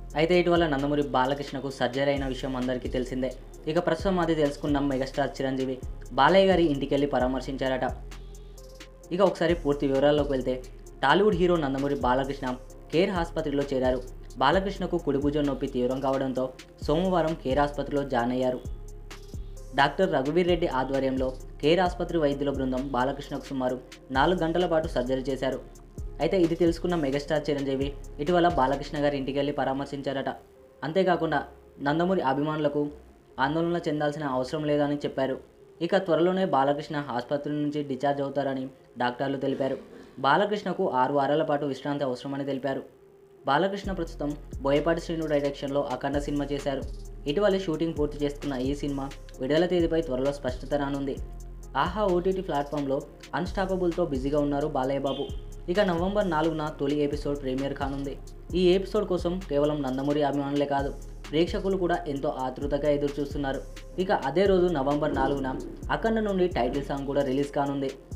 అయితే ఇటీవల నందమూరి బాలకృష్ణకు సర్జరీ అయిన విషయం అందరికీ తెలిసిందే ఇక ప్రస్తుతం అది తెలుసుకున్నాం మెగాస్టార్ చిరంజీవి బాలయ్య గారి ఇంటికి వెళ్ళి పరామర్శించారట ఇక ఒకసారి పూర్తి వివరాల్లోకి వెళ్తే Tollywood hero Nandamuri Balakrishna Care ఆసుపత్రిలో చేరారు బాలకృష్ణకు కుడిభుజం నొప్పి తీవ్రం కావడంతో సోమవారం కేర్ ఆసుపత్రిలో జాయిన్ అయ్యారు డాక్టర్ రఘువీర్ రెడ్డి ఆధ్వర్యంలో కేర్ ఆసుపత్రి వైద్యుల బృందం బాలకృష్ణకు సుమారు నాలుగు గంటల పాటు సర్జరీ చేశారు అయితే ఇది తెలుసుకున్న మెగాస్టార్ చిరంజీవి ఇటీవల బాలకృష్ణ గారి ఇంటికి వెళ్ళి పరామర్శించారట అంతేకాకుండా నందమూరి అభిమానులకు ఆందోళన చెందాల్సిన అవసరం లేదని చెప్పారు ఇక త్వరలోనే బాలకృష్ణ ఆసుపత్రి నుంచి డిశ్చార్జ్ అవుతారని డాక్టర్లు తెలిపారు బాలకృష్ణకు ఆరు వారాల పాటు విశ్రాంతి అవసరమని తెలిపారు బాలకృష్ణ ప్రస్తుతం బోయపాటి శ్రీను డైరెక్షన్లో అఖండ సినిమా చేశారు ఇటీవల షూటింగ్ పూర్తి చేసుకున్న ఈ సినిమా విడుదల తేదీపై త్వరలో స్పష్టత రానుంది ఆహా ఓటీటీ ప్లాట్ఫామ్లో అన్స్టాపబుల్తో బిజీగా ఉన్నారు బాలయ్య బాబు ఇక నవంబర్ నాలుగున తొలి ఎపిసోడ్ ప్రీమియర్ కానుంది ఈ ఎపిసోడ్ కోసం కేవలం నందమూరి అభిమానులే కాదు ప్రేక్షకులు కూడా ఎంతో ఆతృతగా ఎదురు చూస్తున్నారు ఇక అదే రోజు నవంబర్ నాలుగున అఖండ నుండి టైటిల్ సాంగ్ కూడా రిలీజ్ కానుంది